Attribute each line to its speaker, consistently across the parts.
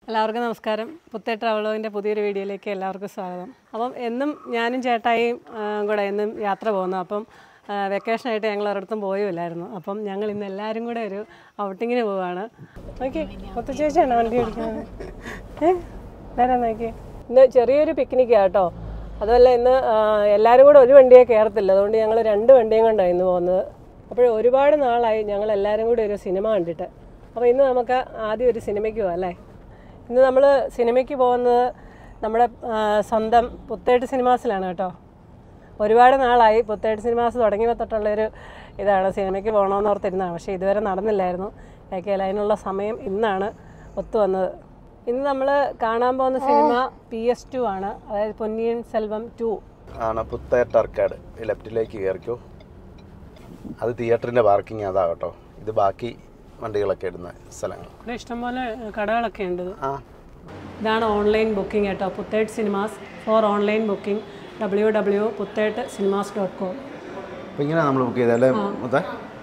Speaker 1: എല്ലാവർക്കും നമസ്കാരം പുത്തേ ട്രാവലോഗിൻ്റെ പുതിയൊരു വീഡിയോയിലേക്ക് എല്ലാവർക്കും സ്വാഗതം അപ്പം എന്നും ഞാനും ചേട്ടായിയും ആ, കൂടെ എന്നും യാത്ര പോകുന്നു അപ്പം ആ, വെക്കേഷനായിട്ട് ഞങ്ങൾ ഒരിടത്തും പോയുമില്ലായിരുന്നു അപ്പം ഞങ്ങൾ ഇന്ന് എല്ലാവരും കൂടെ ഒരു ഔട്ടിങ്ങിന് പോവുകയാണ് നോക്കി ഒത്തു ചേച്ചിയാണോ വണ്ടി ഓടിക്കുന്നത് ഏ നേരെ നോക്കി ഇന്ന് ചെറിയൊരു പിക്നിക്കാണ് കേട്ടോ അതുമല്ല ഇന്ന് ആ, എല്ലാവരും കൂടെ ഒരു വണ്ടിയെ കയറത്തില്ല അതുകൊണ്ട് ഞങ്ങൾ രണ്ട് വണ്ടിയും കൊണ്ടാണ് ഇന്ന് പോകുന്നത് അപ്പോൾ ഒരുപാട് നാളായി ഞങ്ങൾ എല്ലാവരും കൂടി ഒരു സിനിമ കണ്ടിട്ട് അപ്പോൾ ഇന്ന് നമുക്ക് ആദ്യം ഒരു സിനിമയ്ക്ക് പോകാം അല്ലേ ഇന്ന് നമ്മൾ സിനിമയ്ക്ക് പോകുന്നത് നമ്മുടെ ആ, സ്വന്തം പുത്തേട്ട് സിനിമാസിലാണ് കേട്ടോ ഒരുപാട് നാളായി പുത്തേട്ട് സിനിമാസ് തുടങ്ങിയപ്പോൾ തൊട്ടുള്ളൊരു ഇതാണ് സിനിമയ്ക്ക് പോകണമെന്ന് ഓർത്തിരുന്നതാണ് പക്ഷേ ഇതുവരെ നടന്നില്ലായിരുന്നു ഏക്കയിൽ അതിനുള്ള സമയം ഇന്നാണ് ഒത്തു വന്നത് ഇന്ന് നമ്മൾ കാണാൻ പോകുന്ന സിനിമ പി എസ് ടു ആണ് അതായത് പൊന്നിയൻ സെൽവം ടു
Speaker 2: ആണ് പുത്തേട്ട് അർക്കാട് ലെഫ്റ്റിലേക്ക് കയറിക്കോ അത് തിയേറ്ററിൻ്റെ പാർക്കിംഗ് അതാ കേട്ടോ ഇത് ബാക്കി വണ്ടികളൊക്കെ ഇടുന്ന സ്ഥലങ്ങൾ
Speaker 1: ഇവിടെ ഇഷ്ടംപോലെ കടകളൊക്കെ ഉണ്ട്
Speaker 2: ആ
Speaker 1: ഇതാണ് ഓൺലൈൻ ബുക്കിംഗ് കേട്ടോ Puthettu cinemas for online booking W W Puthettu cinemas dot com
Speaker 2: അപ്പോൾ ഇങ്ങനെ നമ്മൾ ബുക്ക് ചെയ്താലേ മൊത്തം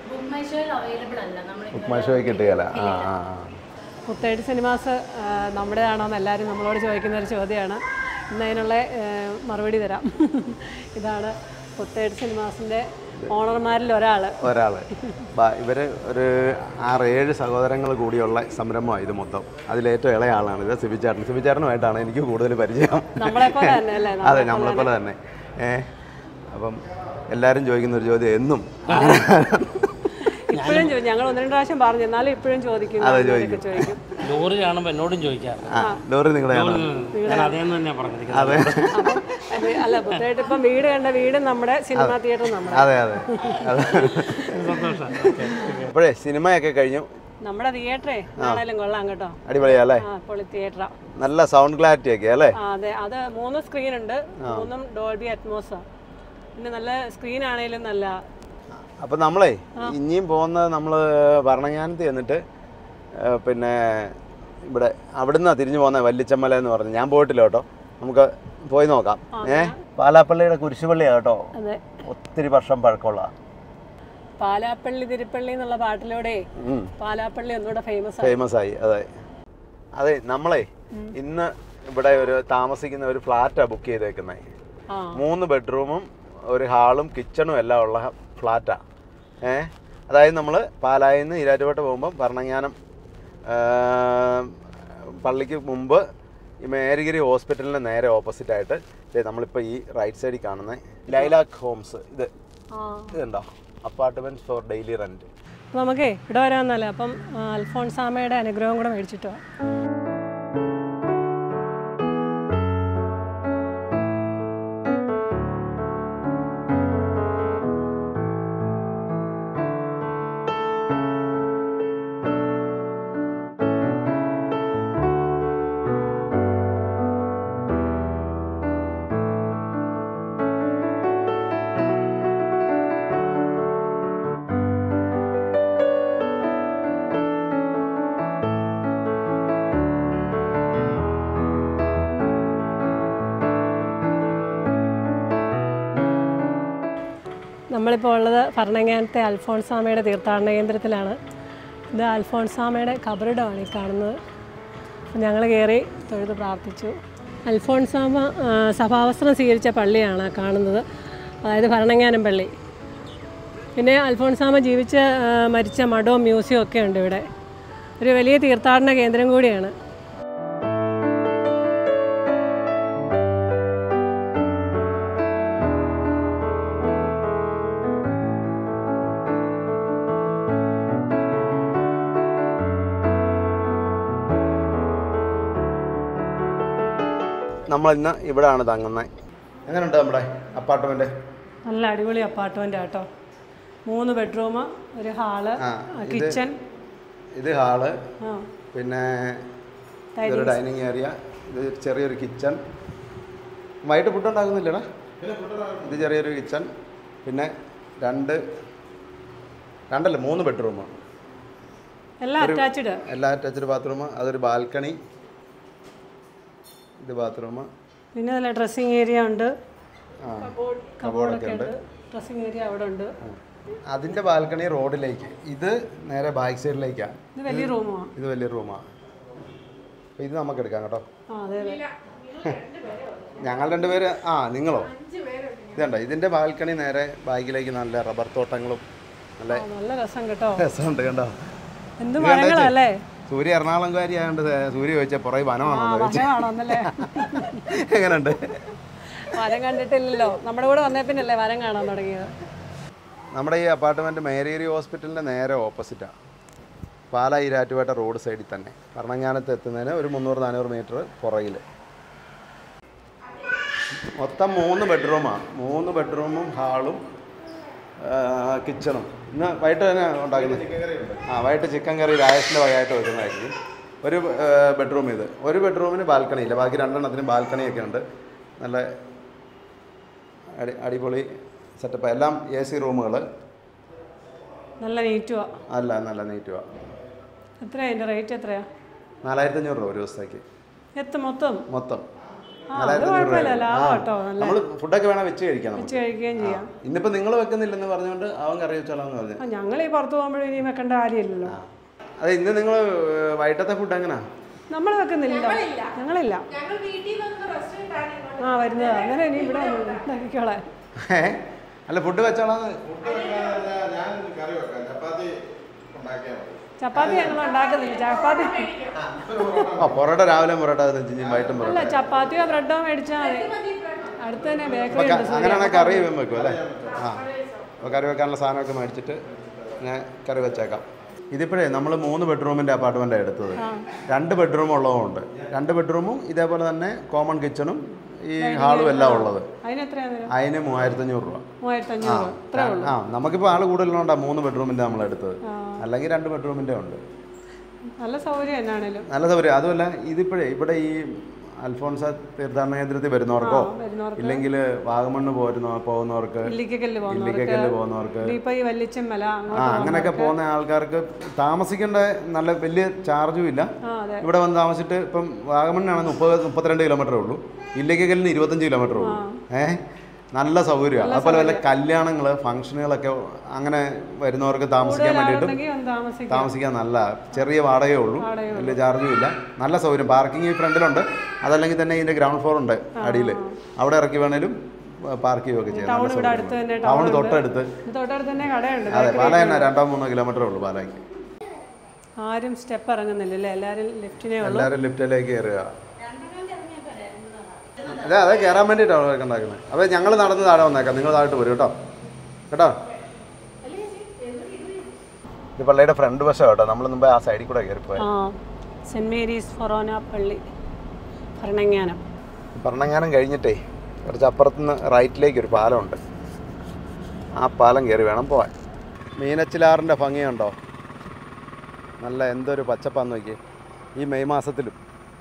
Speaker 2: ബുക്ക് മൈ ഷോയ്ക്ക് കിട്ടുകയല്ല ആ ആ ആ
Speaker 1: പുത്തേട്ട് സിനിമാസ് ആ, നമ്മുടേതാണോന്ന് എല്ലാവരും നമ്മളോട് ചോദിക്കുന്ന ഒരു ചോദ്യമാണ് ഇന്ന് അതിനുള്ള ആ, മറുപടി തരാം ഇതാണ് പുത്തേട്ട് സിനിമാസിൻ്റെ ഓണർമാരിൽ ഒരാൾ
Speaker 2: ഒരാൾ ഇവർ ഒരു ആറ് ഏഴ് സഹോദരങ്ങൾ കൂടിയുള്ള സംരംഭമാണ് ഇത് മൊത്തം അതിലേറ്റവും ഇളയ ആളാണ് ഇത് സിബിചാട്ടൻ സിബിചാട്ടനുമായിട്ടാണ് എനിക്ക് കൂടുതൽ പരിചയം
Speaker 1: നമ്മളെപ്പോലെ തന്നെ അല്ലേ
Speaker 2: അതെ നമ്മളെപ്പോലെ തന്നെ ഏ അപ്പം എല്ലാവരും ചോദിക്കുന്ന ഒരു ചോദ്യം എന്നും
Speaker 1: ഇപ്പോഴും ചോദിക്കും ഞങ്ങൾ ഒന്ന് രണ്ട് പ്രാവശ്യം പറഞ്ഞു എന്നാലും ഇപ്പോഴും ചോദിക്കും അങ്ങനെയൊക്കെ ചോദിക്കും
Speaker 3: ലോറി കാണുമ്പോൾ എന്നോടും ചോദിക്കാറ്
Speaker 2: ആ ലോറി നിങ്ങളെയാണോ
Speaker 3: ഞാൻ അതേന്ന് തന്നെയാണ് പറഞ്ഞിരിക്കുന്നത്
Speaker 2: അതെ
Speaker 1: അപ്പം അത് അല്ല പുത്തേട്ട് ഇപ്പം വീട് കണ്ട വീട് നമ്മുടെ സിനിമാ തിയേറ്റർ നമ്മുടെ
Speaker 2: അതെ അതെ അതെ
Speaker 3: സന്തോഷം
Speaker 2: അപ്പോഴേ സിനിമയൊക്കെ കഴിഞ്ഞു
Speaker 1: നമ്മുടെ തിയേറ്ററേ ആണേലും കൊള്ളാം കേട്ടോ
Speaker 2: അടിപൊളിയല്ലേ
Speaker 1: ആ പൊളി തിയേറ്ററാ
Speaker 2: നല്ല സൗണ്ട് ക്ലാരിറ്റി ഒക്കെ അല്ലേ
Speaker 1: ആ, അതെ അത് മൂന്ന് സ്ക്രീൻ ഉണ്ട് മൂന്നും ഡോൾബി അറ്റ്മോസാ പിന്നെ നല്ല സ്ക്രീൻ ആണേലും നല്ല
Speaker 2: അപ്പം നമ്മളേ ഇനിയും പോകുന്നത് നമ്മൾ ഭരണങ്ങാനത്ത് ചെന്നിട്ട് ഏ, പിന്നെ ഇവിടെ അവിടുന്ന് തിരിഞ്ഞു പോകുന്ന വല്ലിച്ചമ്മല എന്ന് പറഞ്ഞു ഞാൻ പോയിട്ടില്ല കേട്ടോ നമുക്ക് പോയി നോക്കാം ഏ പാലാപ്പള്ളിയുടെ കുരിശുപള്ളിയാണ് കേട്ടോ
Speaker 1: അതെ
Speaker 2: ഒത്തിരി വർഷം പഴക്കമുള്ള
Speaker 1: പാലാപ്പള്ളി തിരുപ്പള്ളി എന്നുള്ള പാട്ടിലൂടെ പാലാപ്പള്ളി ഒന്നുകൂടെ ഫേമസ് ആണ്
Speaker 2: ഫേമസ് ആയി അതെ അതെ നമ്മളെ ഇന്ന് ഇവിടെ ഒരു താമസിക്കുന്ന ഒരു ഫ്ലാറ്റാണ് ബുക്ക് ചെയ്തേക്കുന്നത്
Speaker 1: ആ
Speaker 2: മൂന്ന് ബെഡ്റൂമും ഒരു ഹാളും കിച്ചണും എല്ലാം ഉള്ള ഫ്ലാറ്റാ ഏ അതായത് നമ്മൾ പാലായിൽ നിന്ന് ഈരാറ്റുപേട്ട പോകുമ്പം ഭരണങ്ങാനം ആ, പള്ളിക്ക് മുമ്പ് ഈ മേരിഗിരി ഹോസ്പിറ്റലിന് നേരെ ഓപ്പോസിറ്റ് ആയിട്ട് ദേ നമ്മളിപ്പോൾ ഈ റൈറ്റ് സൈഡിൽ കാണുന്ന ലൈലാക്ക് ഹോംസ് ഇത്
Speaker 1: ആ
Speaker 2: ഇതുണ്ടോ അപ്പാർട്ട്മെൻറ്റ്സ് ഫോർ ഡെയിലി റെൻറ്റ്
Speaker 1: അപ്പൊ നമുക്കേ ഇവിടെ വരാമെന്നല്ലേ അപ്പം ആ, അൽഫോൺസാമയുടെ അനുഗ്രഹം കൂടെ മേടിച്ചിട്ട് വാ. നമ്മളിപ്പോൾ ഉള്ളത് ഭരണങ്ങാനത്തെ അൽഫോൺസാമയുടെ തീർത്ഥാടന കേന്ദ്രത്തിലാണ് ഇത് അൽഫോൺസാമയുടെ കബറിടമാണ് ഈ കാണുന്നത് അപ്പോൾ ഞങ്ങൾ കയറി തൊഴുത് പ്രാർത്ഥിച്ചു അൽഫോൺസാമ ആ, സഭാവസ്ത്രം സ്വീകരിച്ച പള്ളിയാണ് ആ കാണുന്നത് അതായത് ഭരണങ്ങാനം പള്ളി പിന്നെ അൽഫോൺസാമ ജീവിച്ച ആ, മരിച്ച മഠവും മ്യൂസിയം ഒക്കെ ഉണ്ട് ഇവിടെ ഒരു വലിയ തീർത്ഥാടന കേന്ദ്രം കൂടിയാണ്
Speaker 2: നമ്മൾ ഇന്ന് ഇവിടെയാണ് തങ്ങുന്നത് എങ്ങനെയുണ്ട് നമ്മുടെ അപ്പാർട്ട്മെൻറ്റ്
Speaker 1: നല്ല അടിപൊളി അപ്പാർട്ട്മെൻ്റ് ആട്ടോ മൂന്ന് ബെഡ്റൂം ഒരു ഹാള്
Speaker 2: ആ, ഇത്
Speaker 1: കിച്ചൺ
Speaker 2: ഇത് ഹാള്
Speaker 1: ആ
Speaker 2: പിന്നെ ഇതൊരു ഡൈനിങ് ഏരിയ ഇത് ചെറിയൊരു കിച്ചൺ വൈകിട്ട് ഫുഡ് ഉണ്ടാക്കുന്നില്ലടാ ഇത് ചെറിയൊരു കിച്ചൺ പിന്നെ രണ്ട് രണ്ടല്ല മൂന്ന് ബെഡ്റൂം
Speaker 1: എല്ലാം അറ്റാച്ച്ഡ്
Speaker 2: എല്ലാ അറ്റാച്ച്ഡ് ബാത്റൂം അതൊരു ബാൽക്കണി ഇത് ബാത്റൂം
Speaker 1: പിന്നെ നല്ല ഡ്രസ്സിങ് ഏരിയ ഉണ്ട്
Speaker 2: ആ
Speaker 1: കബോർഡൊക്കെ ഉണ്ട് ഡ്രസ്സിങ് ഏരിയ അവിടെ ഉണ്ട്
Speaker 2: അതിൻ്റെ ബാൽക്കണി റോഡിലേക്ക് ഇത് നേരെ ബാക്ക് സൈഡിലേക്കാണ്
Speaker 1: ഇത് വലിയ റൂമാണ്
Speaker 2: ഇത് വലിയ റൂമാണ് അപ്പോൾ ഇത് നമുക്ക് എടുക്കാം കേട്ടോ
Speaker 1: ആ അതെ അതെ
Speaker 2: ഞങ്ങൾ രണ്ടുപേര് ആ നിങ്ങളോ ഇതുണ്ടോ ഇതിൻ്റെ ബാൽക്കണി നേരെ ബാഗിലേക്ക് നല്ല റബ്ബർ തോട്ടങ്ങളും നല്ല
Speaker 1: ആ, നല്ല രസം കേട്ടോ
Speaker 2: രസമുണ്ട് കണ്ടോ
Speaker 1: എന്ത് മരങ്ങളല്ലേ
Speaker 2: സൂര്യ എറണാകുളംകാരി ആയതുകൊണ്ട് സൂര്യ ചോദിച്ചാൽ പുറകെ വനമാണോ എന്ന് ചോദിച്ചു
Speaker 1: വനമാണോന്നല്ലേ
Speaker 2: എങ്ങനെയുണ്ട്
Speaker 1: വനം കണ്ടിട്ടില്ലല്ലോ നമ്മുടെ കൂടെ വന്നേ പിന്നല്ലേ വനം കാണാൻ തുടങ്ങിയത്
Speaker 2: നമ്മുടെ ഈ അപ്പാർട്ട്മെൻറ്റ് മേരേരി ഹോസ്പിറ്റലിൻ്റെ നേരെ ഓപ്പോസിറ്റാണ് പാലാ ഈരാറ്റുപേട്ട റോഡ് സൈഡിൽ തന്നെ ഭരണങ്ങാനത്ത് എത്തുന്നതിന് ഒരു മുന്നൂറ് നാനൂറ് മീറ്റർ പുറകിൽ മൊത്തം മൂന്ന് ബെഡ്റൂമാണ് മൂന്ന് ബെഡ്റൂമും ഹാളും കിച്ചണും ഇന്ന് വൈകിട്ട് തന്നെ ഉണ്ടാക്കുന്നത് ആ വൈകിട്ട് ചിക്കൻ കറി രാജേഷിൻ്റെ വകയായിട്ട് വെക്കുന്നതായിരിക്കും ഒരു ബെഡ്റൂം ഇത് ഒരു ബെഡ്റൂമിന് ബാൽക്കണി ഇല്ല ബാക്കി രണ്ടെണ്ണത്തിന് ബാൽക്കണിയൊക്കെ ഉണ്ട് നല്ല അടി അടിപൊളി സെറ്റപ്പ് എല്ലാം എ സി റൂമുകൾ
Speaker 1: നല്ല നീറ്റുവാ
Speaker 2: അല്ല നല്ല നീറ്റുവാ
Speaker 1: എത്രയാ അതിൻ്റെ റേറ്റ് എത്രയാ
Speaker 2: നാലായിരത്തി അഞ്ഞൂറ് രൂപ ഒരു ദിവസത്തേക്ക്
Speaker 1: എത്ത് മൊത്തം
Speaker 2: മൊത്തം
Speaker 1: ആ അത് കുഴപ്പമില്ല ലാഭം കേട്ടോ നല്ല
Speaker 2: നമ്മൾ ഫുഡൊക്കെ വേണം വെച്ച് കഴിക്കാം നമുക്ക്
Speaker 1: വെച്ച് കഴിക്കുകയും ചെയ്യാം
Speaker 2: ഇന്നിപ്പോൾ നിങ്ങൾ വെക്കുന്നില്ലെന്ന് പറഞ്ഞുകൊണ്ട് അവൻ കറി വെച്ചോളാന്ന് പറഞ്ഞു
Speaker 1: ആ ഞങ്ങൾ ഈ പുറത്ത് പോകുമ്പോഴും ഇനി വെക്കേണ്ട കാര്യമില്ലല്ലോ
Speaker 2: അതെ ഇന്ന് നിങ്ങൾ വൈകിട്ടത്തെ ഫുഡ് എങ്ങനെയാ
Speaker 1: നമ്മൾ വെക്കുന്നില്ല ഞങ്ങളില്ല
Speaker 4: ഞങ്ങൾ വീട്ടിൽ നിന്ന് റെസ്റ്റോറന്റ് ആണ് ഇങ്ങോട്ട്
Speaker 1: ആ വരുന്നത് അങ്ങനെ ഇനി ഇവിടെ ഉണ്ടാക്കിക്കോളെ
Speaker 2: ഏ? അല്ല ഫുഡ് വെച്ചോളാന്ന്
Speaker 1: ചപ്പാത്തി ഞങ്ങൾ ഉണ്ടാക്കുന്നില്ല ചപ്പാത്തി
Speaker 2: ആ പൊറോട്ട രാവിലെ പൊറോട്ട നെഞ്ചിഞ്ഞും വൈകിട്ടും പൊറോട്ട
Speaker 1: അല്ല ചപ്പാത്തിയോ ബ്രെഡോ മേടിച്ചാൽ മതി അടുത്ത് തന്നെ ബേക്കറി
Speaker 2: അപ്പൊ
Speaker 1: ഉണ്ട്
Speaker 2: ക- അങ്ങനെയാണെങ്കിൽ കറി ഇവൻ വെക്കും അല്ലേ ആ അപ്പോൾ കറി വെക്കാനുള്ള സാധനമൊക്കെ മേടിച്ചിട്ട് ഞാൻ കറി വെച്ചേക്കാം ഇതിപ്പോഴേ നമ്മൾ മൂന്ന് ബെഡ്റൂമിൻ്റെ അപ്പാർട്ട്മെൻറ്റാണ് എടുത്തത് രണ്ട് ബെഡ്റൂം ഉള്ളതുകൊണ്ട് രണ്ട് ബെഡ്റൂമും ഇതേപോലെ തന്നെ കോമൺ കിച്ചണും ഈ ഹാളും എല്ലാം ഉള്ളത്
Speaker 1: അതിനെത്രയാണ് വരും
Speaker 2: അതിന് മൂവായിരത്തഞ്ഞൂറ് രൂപ
Speaker 1: മൂവായിരത്തി അഞ്ഞൂറ് ഇത്രേ ഉള്ളൂ
Speaker 2: ആ നമുക്കിപ്പോൾ ആൾ കൂടുതലുണ്ടാ മൂന്ന് ബെഡ്റൂമിൻ്റെ നമ്മൾ എടുത്തത് അല്ലെങ്കിൽ രണ്ട് ബെഡ്റൂമിൻ്റെ ഉണ്ട്
Speaker 1: നല്ല സൗകര്യം എന്നാണേലും
Speaker 2: നല്ല സൗകര്യം അതുമല്ല ഇതിപ്പോഴേ ഇവിടെ ഈ അൽഫോൺസ തീർത്ഥാടന കേന്ദ്രത്തിൽ വരുന്നവർക്കോ
Speaker 1: വരുന്നവർക്ക്
Speaker 2: ഇല്ലെങ്കിൽ വാഗമണ്ണ് പോരുന്ന പോകുന്നവർക്ക്
Speaker 1: ഇല്ലിക്കക്കല്ല് പോകുന്നവർക്ക്
Speaker 2: ഇല്ലിക്കക്കല്ല് പോകുന്നവർക്ക്
Speaker 1: ഇപ്പൊ ഈ വല്ലിച്ചമ്മല
Speaker 2: ആ
Speaker 1: അങ്ങോട്ട്
Speaker 2: അങ്ങനെയൊക്കെ പോകുന്ന ആൾക്കാർക്ക് താമസിക്കേണ്ട നല്ല വലിയ ചാർജും ഇല്ല
Speaker 1: ആ അതെ
Speaker 2: ഇവിടെ വന്ന് താമസിച്ചിട്ട് ഇപ്പം വാഗമണ്ണാണ് മുപ്പത് മുപ്പത്തിരണ്ട് കിലോമീറ്ററേ ഉള്ളൂ ഇല്ലിക്കലിന് ഇരുപത്തഞ്ച് കിലോമീറ്റർ ഉള്ളൂ ഏഹ് നല്ല സൗകര്യമാണ് അതുപോലെ വല്ല കല്യാണങ്ങൾ ഫംഗ്ഷനുകളൊക്കെ അങ്ങനെ വരുന്നവർക്ക് താമസിക്കാൻ വേണ്ടിയിട്ടും
Speaker 1: ഉണ്ടെങ്കിൽ ഒന്ന് താമസിക്കാം
Speaker 2: താമസിക്കാൻ നല്ല ചെറിയ വാടകയേ ഉള്ളൂ വലിയ ചാർജും ഇല്ല നല്ല സൗകര്യം പാർക്കിംഗ് ഈ ഫ്രണ്ടിലുണ്ട് അതല്ലെങ്കിൽ തന്നെ ഇതിൻ്റെ ഗ്രൗണ്ട് ഫ്ലോർ ഉണ്ട് അടിയിൽ അവിടെ ഇറക്കി വേണേലും പാർക്ക് ചെയ്യുകയൊക്കെ ചെയ്യാം നല്ല
Speaker 1: ഇവിടെ അടുത്ത് തന്നെ
Speaker 2: സൗകര്യം ടൗൺ തൊട്ടടുത്ത്
Speaker 1: ഇത് തൊട്ടടുത്ത് തന്നെ കടയുണ്ട്
Speaker 2: അതെ പാല തന്നെ രണ്ടോ മൂന്നോ കിലോമീറ്റർ ഉള്ളൂ പാലാക്ക്
Speaker 1: ആരും സ്റ്റെപ്പ് ഇറങ്ങുന്നില്ല അല്ലേ എല്ലാവരും ലിഫ്റ്റിനേ ഉള്ളൂ
Speaker 2: എല്ലാവരും ലിഫ്റ്റിലേക്ക് കയറുക അതെ അതെ കയറാൻ വേണ്ടിയിട്ടാണ് അവർക്ക് ഉണ്ടാക്കുന്നത് അപ്പോൾ ഞങ്ങൾ നടന്ന് താഴെ വന്നേക്കാം നിങ്ങൾ താഴോട്ട് വരും കേട്ടോ കേട്ടോ ഇത് പള്ളിയുടെ ഫ്രണ്ട് വശം കേട്ടോ നമ്മൾ മുമ്പ് ആ സൈഡിൽ കൂടെ കയറിപ്പോയി
Speaker 1: ആ സെൻറ് മേരീസ് ഫൊറോന പള്ളി ഭരണങ്ങാനം
Speaker 2: ഭരണങ്ങാനം കഴിഞ്ഞിട്ടേ കുറച്ച് അപ്പുറത്തുനിന്ന് റൈറ്റിലേക്ക് ഒരു പാലമുണ്ട് ആ പാലം കയറി വേണം പോവാൻ മീനച്ചിലാറിൻ്റെ ഭംഗിയുണ്ടോ നല്ല എന്തൊരു പച്ചപ്പാന്ന് നോക്കി ഈ മെയ് മാസത്തിലും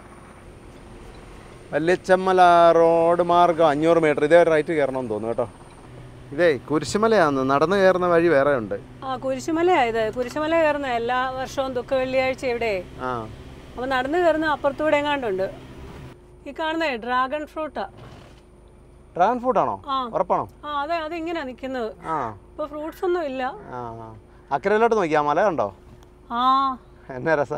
Speaker 2: വല്യച്ചമ്മല റോഡ് മാർഗം അഞ്ഞൂറ് മീറ്റർ ഇതേ റൈറ്റ് കയറണമെന്ന് തോന്നുന്നു കേട്ടോ ഇതേ കുരിശുമലയാണ് നടന്നു കയറുന്ന വഴി വേറെ ഉണ്ട്
Speaker 1: ആ കുരിശുമലയായത് കുരിശുമല കയറുന്ന എല്ലാ വർഷവും ദുഃഖ വെള്ളിയാഴ്ച ഇവിടെ
Speaker 2: ആ
Speaker 1: അപ്പോൾ നടന്നു കയറുന്ന അപ്പുറത്തൂടെ എങ്ങാണ്ടുണ്ട് ഈ കാണുന്നേ ഡ്രാഗൺ ഫ്രൂട്ടാ
Speaker 2: ഡ്രാഗൺ ഫ്രൂട്ടാണോ
Speaker 1: ആ.
Speaker 2: ഉറപ്പാണോ
Speaker 1: ആ അതെ അതിങ്ങനെയാ നിൽക്കുന്നത്
Speaker 2: ആ
Speaker 1: ഇപ്പോൾ ഫ്രൂട്ട്സ് ഒന്നും ഇല്ല
Speaker 2: ആ ആ. അക്കരയിലോട്ട് നോക്കി ആ മല കണ്ടോ
Speaker 1: ആ
Speaker 2: എന്നെ രസാ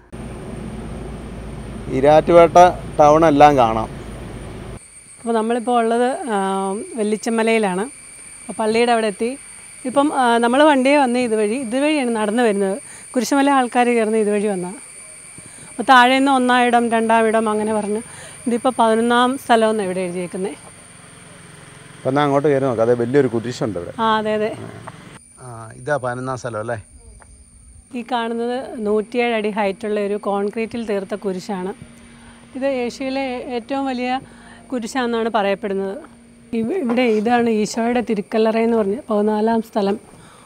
Speaker 2: ഇരാറ്റുപേട്ട ടൗൺ എല്ലാം കാണാം
Speaker 1: അപ്പോൾ നമ്മളിപ്പോൾ ഉള്ളത് ആ, വെല്ലിച്ചമ്മലയിലാണ് അപ്പോൾ പള്ളിയുടെ അവിടെ എത്തി ഇപ്പം നമ്മൾ വണ്ടിയെ വന്ന് ഇതുവഴി ഇതുവഴിയാണ് നടന്നു വരുന്നത് കുരിശുമല ആൾക്കാർ കയറുന്ന ഇതുവഴി വന്ന അപ്പോൾ താഴെ നിന്ന് ഒന്നാം ഇടം രണ്ടാം ഇടം അങ്ങനെ പറഞ്ഞ് ഇതിപ്പോൾ പതിനൊന്നാം സ്ഥലമെന്ന് ഇവിടെ എഴുതിയേക്കുന്നത്
Speaker 2: അപ്പം എന്നാൽ അങ്ങോട്ട് കയറി നോക്കാം അതെ വലിയൊരു കുരിശുണ്ട് ഇവിടെ
Speaker 1: ആ അതെ അതെ
Speaker 2: ആ ഇതാ പതിനൊന്നാം സ്ഥലം അല്ലേ
Speaker 1: ഈ കാണുന്നത് നൂറ്റിയേഴ് അടി ഹൈറ്റുള്ള ഒരു കോൺക്രീറ്റിൽ തീർത്ത കുരിശാണ് ഇത് ഏഷ്യയിലെ ഏറ്റവും വലിയ കുരിശാണെന്നാണ് പറയപ്പെടുന്നത് ഇവ- ഇവിടെ ഇതാണ് ഈശോയുടെ തിരുക്കല്ലറ എന്ന് പറഞ്ഞ് പതിനാലാം സ്ഥലം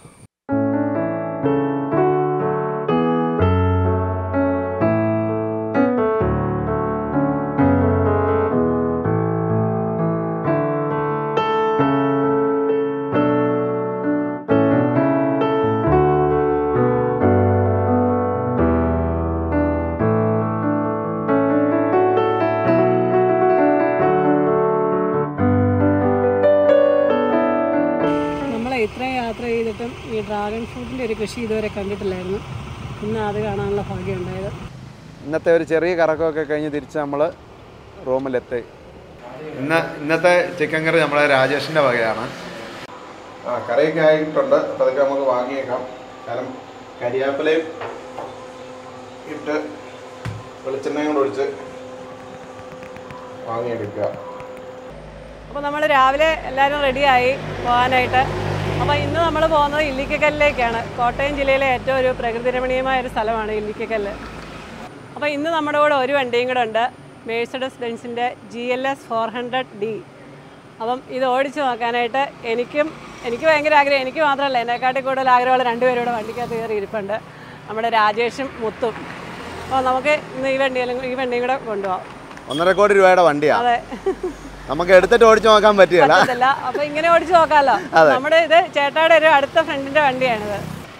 Speaker 1: നമ്മൾ ഇത്രയും യാത്ര ചെയ്തിട്ടും ഈ ഡ്രാഗൺ ഫ്രൂട്ടിൻ്റെ ഒരു കൃഷി ഇതുവരെ കണ്ടിട്ടില്ലായിരുന്നു ഇന്ന് അത് കാണാനുള്ള ഭാഗ്യം ഉണ്ടായത്
Speaker 2: ഇന്നത്തെ ഒരു ചെറിയ കറക്കമൊക്കെ കഴിഞ്ഞ് തിരിച്ച് നമ്മൾ റൂമിലെത്തി ഇന്ന് ഇന്നത്തെ ചിക്കൻ കറി നമ്മളെ രാജേഷിൻ്റെ വകയാണ് ആ കറിയൊക്കെ ആയിട്ടുണ്ട് അപ്പോൾ അതൊക്കെ നമുക്ക് വാങ്ങിയേക്കാം കാരണം കരിയാപ്പിലയും ഇട്ട് വെളിച്ചെണ്ണയും കൂടെ ഒഴിച്ച് വാങ്ങിയെടുക്കുക
Speaker 1: അപ്പോൾ നമ്മൾ രാവിലെ എല്ലാവരും റെഡിയായി പോകാനായിട്ട് അപ്പോൾ ഇന്ന് നമ്മൾ പോകുന്നത് ഇല്ലിക്കക്കല്ലിലേക്കാണ് കോട്ടയം ജില്ലയിലെ ഏറ്റവും ഒരു പ്രകൃതി രമണീയമായ ഒരു സ്ഥലമാണ് ഇല്ലിക്കക്കല്ല് അപ്പോൾ ഇന്ന് നമ്മുടെ കൂടെ ഒരു വണ്ടിയും കൂടെ ഉണ്ട് മേഴ്സഡസ് ബെൻസിൻ്റെ G L S four hundred D അപ്പം ഇത് ഓടിച്ച് നോക്കാനായിട്ട് എനിക്കും എനിക്ക് ഭയങ്കര ആഗ്രഹം എനിക്ക് മാത്രമല്ല എന്നെക്കാട്ടി കൂടുതൽ ആഗ്രഹമുള്ള രണ്ടുപേരും വണ്ടിക്കകത്ത് കയറി ഇരിപ്പുണ്ട് നമ്മുടെ രാജേഷും മുത്തും അപ്പോൾ നമുക്ക് ഇന്ന് ഈ വണ്ടിയിലും ഈ വണ്ടിയും കൂടെ കൊണ്ടുപോകാം
Speaker 2: ഒന്നര കോടി രൂപയുടെ വണ്ടിയാണ്
Speaker 1: അതെ
Speaker 2: നമുക്ക് എടുത്തിട്ട് ഓടിച്ചു നോക്കാൻ പറ്റുകയല്ല
Speaker 1: പറ്റത്തില്ല അപ്പൊ ഇങ്ങനെ ഓടിച്ചു നോക്കാമല്ലോ നമ്മുടെ ഇത് ചേട്ടായുടെ ഒരു അടുത്ത ഫ്രണ്ടിന്റെ വണ്ടിയാണിത്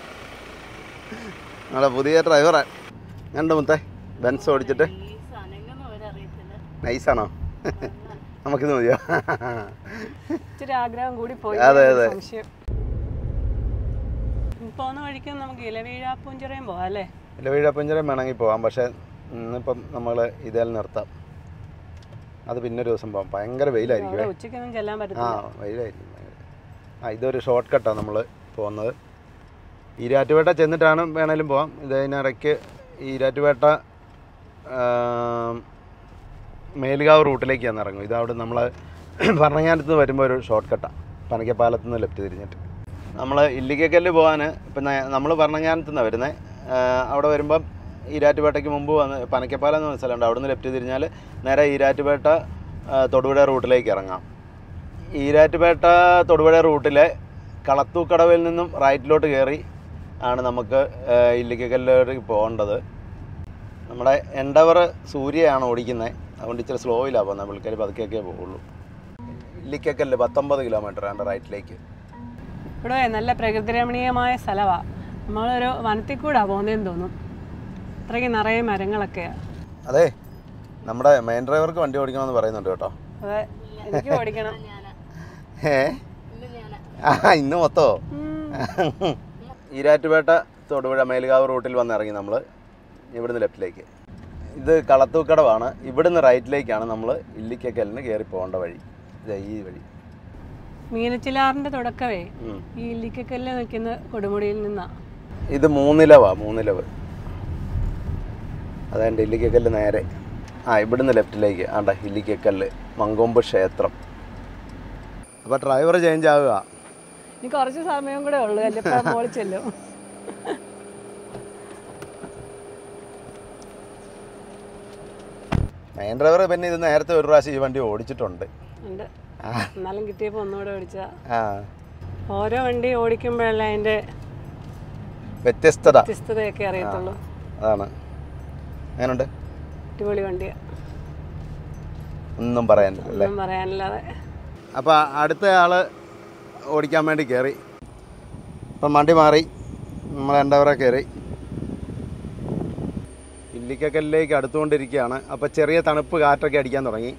Speaker 2: നമ്മുടെ പുതിയ ഡ്രൈവറെ കണ്ടു മുത്തേ ബെൻസ് ഓടിച്ചിട്ട് നൈസാണോ നമുക്കിത് മതിയോ
Speaker 1: ഇച്ചിരി ആഗ്രഹം കൂടി പോയി
Speaker 2: അതെ,
Speaker 1: ഒരു
Speaker 2: അതെ.
Speaker 1: സംശയം പോകുന്ന വഴിക്ക് നമുക്ക് ഇലവീഴാപ്പൂഞ്ചിറയും പോവാം അല്ലേ
Speaker 2: ഇലവീഴപ്പഞ്ചരം വേണമെങ്കിൽ പോവാം പക്ഷേ ഇന്നിപ്പം നമ്മൾ ഇതിൽ നിർത്താം അത് പിന്നെ ഒരു ദിവസം പോവാം ഭയങ്കര വെയിലായിരിക്കും
Speaker 1: അവിടെ ഉച്ചയ്ക്കൊന്നും ചെല്ലാൻ
Speaker 2: ആ
Speaker 1: പറ്റത്തില്ല
Speaker 2: വെയിലായിരിക്കും ആ ഇതൊരു ഷോർട്ട് കട്ടാണ് നമ്മൾ പോകുന്നത് ഈരാറ്റുപേട്ട ചെന്നിട്ടാണ് വേണേലും പോവാം ഇതിനിടയ്ക്ക് ഈരാറ്റുപേട്ട ആം, മേലുകാവ് റൂട്ടിലേക്കാണ് ഇറങ്ങും ഇതവിടെ നമ്മൾ ഭരണങ്ങാനത്ത് നിന്ന് വരുമ്പോൾ ഒരു ഷോർട്ട് കട്ടാണ് പനക്കപ്പാലത്ത് നിന്ന് ലെഫ്റ്റ് തിരിഞ്ഞിട്ട് നമ്മൾ ഇല്ലിക്കക്കല്ല് പോകാൻ ഇപ്പം നമ്മൾ ഭരണങ്ങാനത്ത് നിന്നാണ് വരുന്നത് അവിടെ വരുമ്പം ഈരാറ്റുപേട്ടയ്ക്ക് മുമ്പ് വന്ന് പനക്കപ്പാലം എന്ന് പറഞ്ഞ സ്ഥലമുണ്ട് അവിടെ നിന്ന് ലെഫ്റ്റ് തിരിഞ്ഞാൽ നേരെ ഈരാറ്റുപേട്ട ആ, തൊടുപുഴ റൂട്ടിലേക്ക് ഇറങ്ങാം ഈരാറ്റുപേട്ട തൊടുപുഴ റൂട്ടിലെ കളത്തൂക്കടവിൽ നിന്നും റൈറ്റിലോട്ട് കയറി ആണ് നമുക്ക് ഏഹ്, ഇല്ലിക്കക്കല്ലിലേക്ക് പോകേണ്ടത് നമ്മുടെ എൻഡവർ സൂര്യയാണ് ഓടിക്കുന്നത് അതുകൊണ്ട് ഇച്ചിരി സ്ലോയിലാണ് പോകുന്നത് പുള്ളിക്കാരി പതുക്കെയൊക്കെ പോകുള്ളൂ ഇല്ലിക്കക്കല്ല് പത്തൊമ്പത് കിലോമീറ്റർ ആണ് റൈറ്റിലേക്ക്
Speaker 1: ഇവിടെ നല്ല പ്രകൃതി രമണീയമായ സ്ഥലമാണ് നമ്മളൊരു വനത്തിൽ കൂടാ പോകുന്നതെന്ന് തോന്നും അത്രയ്ക്ക് നിറയെ മരങ്ങളൊക്കെയാണ്
Speaker 2: അതെ നമ്മുടെ മെയിൻ ഡ്രൈവർക്ക് വണ്ടി ഓടിക്കണമെന്ന് പറയുന്നുണ്ട് കേട്ടോ
Speaker 1: അതെ എനിക്ക് ഓടിക്കണം
Speaker 2: ഏ ആ ഇന്ന് മൊത്തോ
Speaker 1: ഉം.
Speaker 2: ഈരാറ്റുപേട്ട തൊടുപുഴ മേലുകാവ് റൂട്ടിൽ വന്ന് ഇറങ്ങി നമ്മൾ ഇവിടുന്ന് ലെഫ്റ്റിലേക്ക് ഇത് കളത്തൂക്കടവാണ് ഇവിടുന്ന് റൈറ്റിലേക്കാണ് നമ്മൾ ഇല്ലിക്കക്കലിന് കയറി പോകേണ്ട വഴി ഇതാ ഈ വഴി
Speaker 1: മീനച്ചിലാറിന്റെ തുടക്കമേ
Speaker 2: ഉം.
Speaker 1: ഈ ഇല്ലിക്കക്കല്ല് നിൽക്കുന്ന കൊടുമുടിയിൽ നിന്നാ
Speaker 2: ഇത് മൂന്നിലവാ മൂന്നിലവ് അതായത് ഇല്ലിക്കക്കല്ല് നേരെ ആ ഇവിടുന്ന് ലെഫ്റ്റിലേക്ക് ആണ്ട ഇല്ലിക്കക്കല്ല് മങ്കൊമ്പ് ക്ഷേത്രം അപ്പോൾ ഡ്രൈവർ ചേഞ്ച് ആവുക
Speaker 1: ഇനി കുറച്ച് സമയം കൂടെ ഉള്ളൂ അല്ലിപ്പം മോളിൽ ചെല്ലും
Speaker 2: മെയിൻ ഡ്രൈവർ പിന്നെ ഇത് നേരത്തെ ഒരു പ്രാവശ്യം ഈ വണ്ടി ഓടിച്ചിട്ടുണ്ട്
Speaker 1: ഉണ്ട്
Speaker 2: ആ
Speaker 1: എന്നാലും കിട്ടിയപ്പോൾ ഒന്നുകൂടെ ഓടിച്ചാ
Speaker 2: ആ
Speaker 1: ഓരോ വണ്ടി ഓടിക്കുമ്പോഴല്ലേ അതിൻ്റെ
Speaker 2: വ്യത്യസ്തത
Speaker 1: വ്യത്യസ്തതയൊക്കെ അറിയത്തുള്ളൂ
Speaker 2: അതാണ് എങ്ങനെയുണ്ട്
Speaker 1: അടിപൊളി വണ്ടിയാ
Speaker 2: ഒന്നും പറയാനില്ല അല്ലേ
Speaker 1: ഒന്നും പറയാനില്ലാതെ
Speaker 2: അപ്പോൾ അടുത്ത ആൾ ഓടിക്കാൻ വേണ്ടി കയറി ഇപ്പം വണ്ടി മാറി നമ്മൾ എൻ്റവറെ കയറി ഇല്ലിക്കക്കല്ലിലേക്ക് അടുത്തുകൊണ്ടിരിക്കുകയാണ് അപ്പോൾ ചെറിയ തണുപ്പ് കാറ്റൊക്കെ അടിക്കാൻ തുടങ്ങി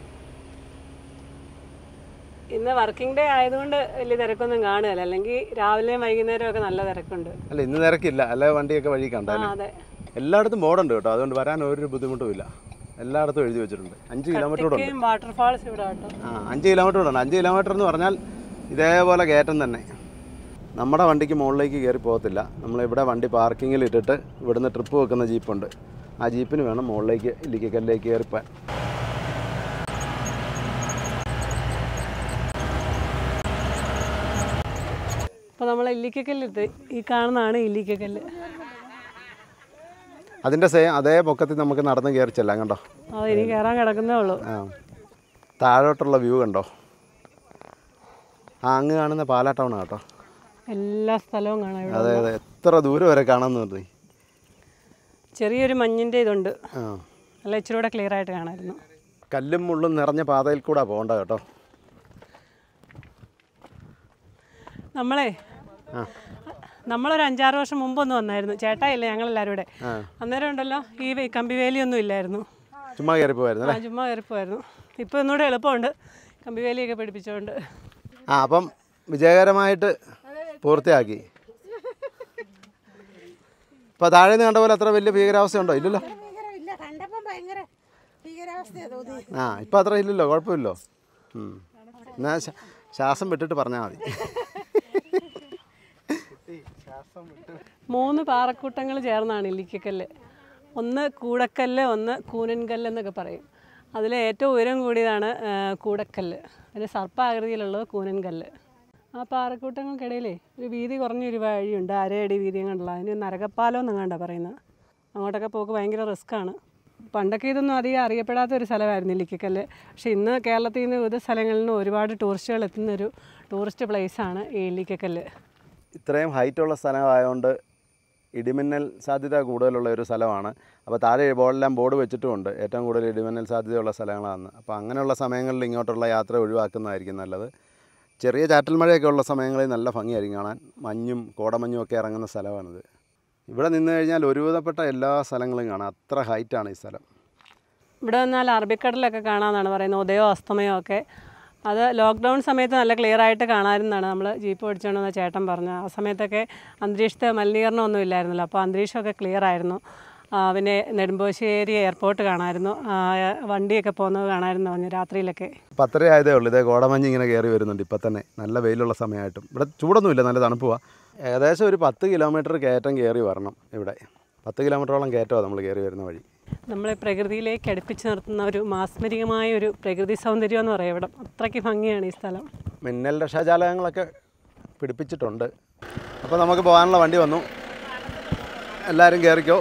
Speaker 1: ഇന്ന് വർക്കിംഗ് ഡേ ആയതുകൊണ്ട് വലിയ തിരക്കൊന്നും കാണുകയില്ല അല്ലെങ്കിൽ രാവിലെയും വൈകുന്നേരവും ഒക്കെ നല്ല തിരക്കുണ്ട്
Speaker 2: അല്ല ഇന്ന് തിരക്കില്ല അല്ലെ വണ്ടിയൊക്കെ വഴി
Speaker 1: ആ
Speaker 2: കണ്ടാൽ
Speaker 1: അതെ
Speaker 2: എല്ലായിടത്തും ബോർഡുണ്ട് കേട്ടോ അതുകൊണ്ട് വരാൻ ഒരു ബുദ്ധിമുട്ടും ഇല്ല എല്ലായിടത്തും എഴുതി വെച്ചിട്ടുണ്ട് അഞ്ച് കിലോമീറ്റർ കൂടെ ഉണ്ട്
Speaker 1: ഒക്കെയും വാട്ടർഫാൾസ് ഇവിടെ കേട്ടോ
Speaker 2: ആ അഞ്ച് കിലോമീറ്റർ ഉണ്ട് അഞ്ച് കിലോമീറ്റർ എന്ന് പറഞ്ഞാൽ ഇതേപോലെ കയറ്റം തന്നെ നമ്മുടെ വണ്ടിക്ക് മുകളിലേക്ക് കയറി പോകത്തില്ല നമ്മളിവിടെ വണ്ടി പാർക്കിങ്ങിൽ ഇട്ടിട്ട് ഇവിടുന്ന് ട്രിപ്പ് വെക്കുന്ന ജീപ്പുണ്ട് ആ ജീപ്പിന് വേണം മുകളിലേക്ക് ഇല്ലിക്കക്കല്ലിലേക്ക് കയറിപ്പാൻ
Speaker 1: അപ്പോൾ നമ്മൾ ഇല്ലിക്കക്കല്ലിട്ട് ഈ കാണുന്നതാണ് ഇല്ലിക്കക്കല്ല്
Speaker 2: അതിൻ്റെ സെയിം അതേ പൊക്കത്തിൽ നമുക്ക് നടന്ന് കയറി ചെല്ലാം കണ്ടോ
Speaker 1: അത് ഇനി കയറാൻ കിടക്കുന്നേ ഉള്ളൂ
Speaker 2: ആ താഴോട്ടുള്ള വ്യൂ കണ്ടോ ആ അങ്ങ് കാണുന്ന പാലാ ടൗൺ കേട്ടോ
Speaker 1: എല്ലാ സ്ഥലവും കാണാം ഇവിടെ
Speaker 2: അതെ അതെ എത്ര ദൂരം വരെ കാണാമെന്ന് പറഞ്ഞു
Speaker 1: ചെറിയൊരു മഞ്ഞിൻ്റെ ഇതുണ്ട്
Speaker 2: ആ
Speaker 1: നല്ല ഇച്ചിരി കൂടെ ക്ലിയർ ആയിട്ട് കാണാമായിരുന്നു
Speaker 2: കല്ലും മുള്ളും നിറഞ്ഞ പാതയിൽ കൂടെ പോകണ്ട കേട്ടോ
Speaker 1: നമ്മളെ
Speaker 2: ആ
Speaker 1: നമ്മളൊരു അഞ്ചാറ് വർഷം മുമ്പൊന്ന് വന്നായിരുന്നു ചേട്ടായില്ല ഞങ്ങളെല്ലാവരും കൂടെ
Speaker 2: ആ
Speaker 1: അന്നേരം ഉണ്ടല്ലോ ഈ വേ- കമ്പിവേലിയൊന്നും ഇല്ലായിരുന്നു
Speaker 2: ചുമ്മാ കയറി പോയായിരുന്നു
Speaker 1: ആ ചുമ്മാ കയറിപ്പോയിരുന്നു ഇപ്പോൾ ഒന്നുകൂടെ എളുപ്പമുണ്ട് കമ്പിവേലിയൊക്കെ പിടിപ്പിച്ചുകൊണ്ട്
Speaker 2: ആ അപ്പം വിജയകരമായിട്ട് പൂർത്തിയാക്കി ഇപ്പോൾ താഴെ നിന്ന് കണ്ട പോലെ അത്ര വലിയ ഭീകരാവസ്ഥ ഉണ്ടോ ഇല്ലല്ലോ ആ ഇപ്പം അത്ര ഇല്ലല്ലോ കുഴപ്പമില്ലല്ലോ ഉം. എന്നാ ശ- ശ്വാസം വിട്ടിട്ട് പറഞ്ഞാൽ മതി
Speaker 1: മൂന്ന് പാറക്കൂട്ടങ്ങൾ ചേർന്നാണ് ഇല്ലിക്കക്കല്ല് ഒന്ന് കൂടക്കല്ല് ഒന്ന് കൂനൻകല്ല് എന്നൊക്കെ പറയും അതിൽ ഏറ്റവും ഉയരം കൂടിയതാണ് ആ, കൂടക്കല്ല് അതിന് സർപ്പാകൃതിയിലുള്ളത് കൂനൻകല്ല് ആ പാറക്കൂട്ടങ്ങൾക്കിടയിലേ ഒരു വീതി കുറഞ്ഞൊരു വഴിയുണ്ട് അരയടി വീതിയും കണ്ടുള്ള അതിന് നരകപ്പാലം എന്നെങ്ങാണ്ടാ പറയുന്നത് അങ്ങോട്ടൊക്കെ പോക്ക് ഭയങ്കര റിസ്ക്കാണ് പണ്ടൊക്കെ ഇതൊന്നും അധികം അറിയപ്പെടാത്ത ഒരു സ്ഥലമായിരുന്നു ഇല്ലിക്കക്കല്ല് പക്ഷേ ഇന്ന് കേരളത്തിൽ നിന്ന് വിവിധ സ്ഥലങ്ങളിൽ നിന്ന് ഒരുപാട് ടൂറിസ്റ്റുകൾ എത്തുന്നൊരു ടൂറിസ്റ്റ് പ്ലേസാണ് ഈ ഇല്ലിക്കക്കല്ല്
Speaker 2: ഇത്രയും ഹൈറ്റുള്ള സ്ഥലമായതുകൊണ്ട് ഇടിമിന്നൽ സാധ്യത കൂടുതലുള്ള ഒരു സ്ഥലമാണ് അപ്പോൾ താഴെ ബോർഡെല്ലാം ബോർഡ് വെച്ചിട്ടുമുണ്ട് ഏറ്റവും കൂടുതൽ ഇടിമിന്നൽ സാധ്യതയുള്ള സ്ഥലങ്ങളാണ് അപ്പോൾ അങ്ങനെയുള്ള സമയങ്ങളിൽ ഇങ്ങോട്ടുള്ള യാത്ര ഒഴിവാക്കുന്നതായിരിക്കും നല്ലത് ചെറിയ ചാറ്റൽ മഴയൊക്കെ ഉള്ള സമയങ്ങളിൽ നല്ല ഭംഗിയായിരിക്കും കാണാൻ മഞ്ഞും കോടമഞ്ഞും ഒക്കെ ഇറങ്ങുന്ന സ്ഥലമാണിത് ഇവിടെ നിന്ന് കഴിഞ്ഞാൽ ഒരുവിധപ്പെട്ട എല്ലാ സ്ഥലങ്ങളും കാണാം അത്ര ഹൈറ്റാണ് ഈ സ്ഥലം
Speaker 1: ഇവിടെ വന്നാൽ അറബിക്കടലൊക്കെ കാണാമെന്നാണ് പറയുന്നത് ഉദയോ അസ്തമയോ ഒക്കെ അത് ലോക്ക്ഡൗൺ സമയത്ത് നല്ല ക്ലിയർ ആയിട്ട് കാണാമെന്നാണ് നമ്മൾ ജീപ്പ് ഓടിച്ചോണ്ടെന്ന ചേട്ടൻ പറഞ്ഞത് ആ സമയത്തൊക്കെ അന്തരീക്ഷത്തെ മലിനീകരണമൊന്നും ഇല്ലായിരുന്നല്ലോ അപ്പോൾ അന്തരീക്ഷമൊക്കെ ക്ലിയർ ആയിരുന്നു ആ, പിന്നെ നെടുമ്പോശ്ശേരി എയർപോർട്ട് കാണാമായിരുന്നു ആ, വണ്ടിയൊക്കെ പോകുന്നത് കാണാമായിരുന്നു പറഞ്ഞു രാത്രിയിലൊക്കെ
Speaker 2: പത്തര ആയതേ ഉള്ളൂ ഇതേ കോടമഞ്ഞ് ഇങ്ങനെ കയറി വരുന്നുണ്ട് ഇപ്പം തന്നെ നല്ല വെയിലുള്ള സമയമായിട്ടും ഇവിടെ ചൂടൊന്നുമില്ല നല്ല തണുപ്പുവാ ഏകദേശം ഒരു പത്ത് കിലോമീറ്റർ കയറ്റം കയറി വരണം ഇവിടെ പത്ത് കിലോമീറ്ററോളം കയറ്റമാണ് നമ്മൾ കയറി വരുന്ന വഴി
Speaker 1: നമ്മളെ പ്രകൃതിയിലേക്ക് അടുപ്പിച്ച് നിർത്തുന്ന ഒരു മാസ്മരികമായ ഒരു പ്രകൃതി സൗന്ദര്യം എന്ന് പറയും ഇവിടെ അത്രയ്ക്ക് ഭംഗിയാണ് ഈ സ്ഥലം
Speaker 2: മിന്നൽ രക്ഷാജാലകങ്ങളൊക്കെ പിടിപ്പിച്ചിട്ടുണ്ട് അപ്പോൾ നമുക്ക് പോകാനുള്ള വണ്ടി വന്നു എല്ലാവരും കയറിക്കോ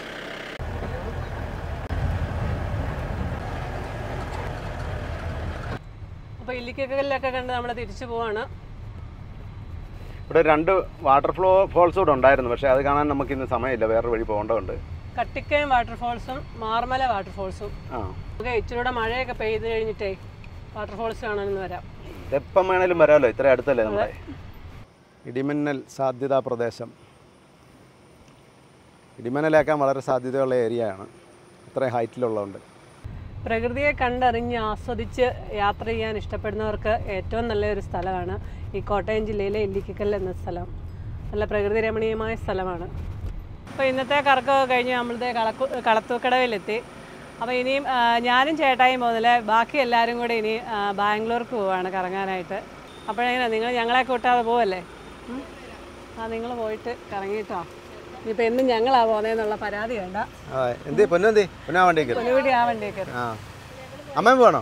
Speaker 1: അപ്പോൾ ഇല്ലിക്കക്കല്ലൊക്കെ കണ്ട് നമ്മൾ തിരിച്ചു പോവാണ്
Speaker 2: ഇവിടെ രണ്ട് വാട്ടർ ഫ്ലോ ഫോൾസ് കൂടെ ഉണ്ടായിരുന്നു പക്ഷേ അത് കാണാൻ നമുക്ക് ഇന്ന് സമയമില്ല വേറൊരു വഴി പോകേണ്ടതുണ്ട്
Speaker 1: കട്ടിക്കയം വാട്ടർഫോൾസും മാർമല വാട്ടർഫോൾസും
Speaker 2: ആ
Speaker 1: നമുക്ക് ഇച്ചിരൂടെ മഴയൊക്കെ പെയ്ത് കഴിഞ്ഞിട്ടേ വാട്ടർഫോൾസ് കാണാനെന്ന് വരാം
Speaker 2: എപ്പം വേണേലും വരാമല്ലോ ഇത്ര അടുത്തല്ലേ നമ്മുടെ ഇടിമിന്നൽ സാധ്യതാ പ്രദേശം ഇടിമിന്നലേക്കാൻ വളരെ സാധ്യതയുള്ള ഏരിയയാണ് അത്രയും ഹൈറ്റിലുള്ളതുകൊണ്ട്
Speaker 1: പ്രകൃതിയെ കണ്ടറിഞ്ഞ് ആസ്വദിച്ച് യാത്ര ചെയ്യാൻ ഇഷ്ടപ്പെടുന്നവർക്ക് ഏറ്റവും നല്ലൊരു സ്ഥലമാണ് ഈ കോട്ടയം ജില്ലയിലെ ഇല്ലിക്കക്കൽ എന്ന സ്ഥലം നല്ല പ്രകൃതി രമണീയമായ സ്ഥലമാണ് അപ്പോൾ ഇന്നത്തെ കറക്കമൊക്കെ കഴിഞ്ഞ് നമ്മളത്തെ കളക്കു കളത്തൂക്കടവിലെത്തി അപ്പോൾ ഇനിയും ആ, ഞാനും ചേട്ടായും മുതൽ ബാക്കി എല്ലാവരും കൂടെ ഇനി ആ, ബാംഗ്ലൂർക്ക് പോവാണ് കറങ്ങാനായിട്ട് അപ്പോഴെങ്ങനെ നിങ്ങൾ ഞങ്ങളെ കൂട്ടാതെ പോവല്ലേ ഉം? ആ നിങ്ങൾ പോയിട്ട് കറങ്ങിയിട്ടോ ഇനിയിപ്പോൾ എന്നും ഞങ്ങളാ പോകുന്നതെന്നുള്ള പരാതി വേണ്ട
Speaker 2: അതെ എന്തി പൊന്നെന്തി പൊന്നാ വണ്ടിക്ക്
Speaker 1: പൊന്നുകൂടി ആ വണ്ടിയൊക്കെ
Speaker 2: ആ അമ്മയും പോകണോ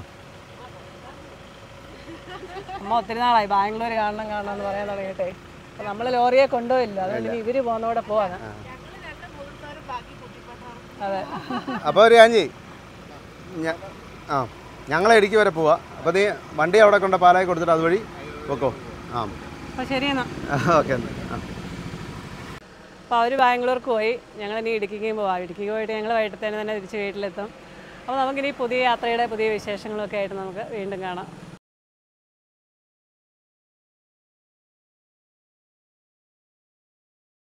Speaker 1: അമ്മ ഒത്തിരി നാളായി ബാംഗ്ലൂർ കാണണം കാണണം എന്ന് പറയാൻ തുടങ്ങിയിട്ടേ അപ്പോൾ നമ്മൾ ലോറിയെ കൊണ്ടുപോയില്ല അതുകൊണ്ട് ഇനി ഇവര് പോകുന്നവിടെ പോവാണ് അതെ
Speaker 2: അപ്പോൾ ഒരു കാഞ്ചി ഞ- ആ ഞങ്ങളെ ഇടുക്കി വരെ പോവാ അപ്പോൾ നീ വണ്ടി അവിടെ കൊണ്ട് പാലായി കൊടുത്തിട്ട് അതുവഴി പോക്കോ ആ
Speaker 1: അപ്പോൾ ശരിയെന്നാ
Speaker 2: ഓക്കെ ആ
Speaker 1: അപ്പോൾ അവർ ബാംഗ്ലൂർക്ക് പോയി ഞങ്ങൾ ഇനി ഇടുക്കിക്കും പോവാം ഇടുക്കിക്ക് പോയിട്ട് ഞങ്ങൾ വൈകിട്ടത്തേന് തന്നെ തിരിച്ച് വീട്ടിലെത്തും അപ്പോൾ നമുക്കിനി പുതിയ യാത്രയുടെ പുതിയ വിശേഷങ്ങളൊക്കെ ആയിട്ട് നമുക്ക് വീണ്ടും കാണാം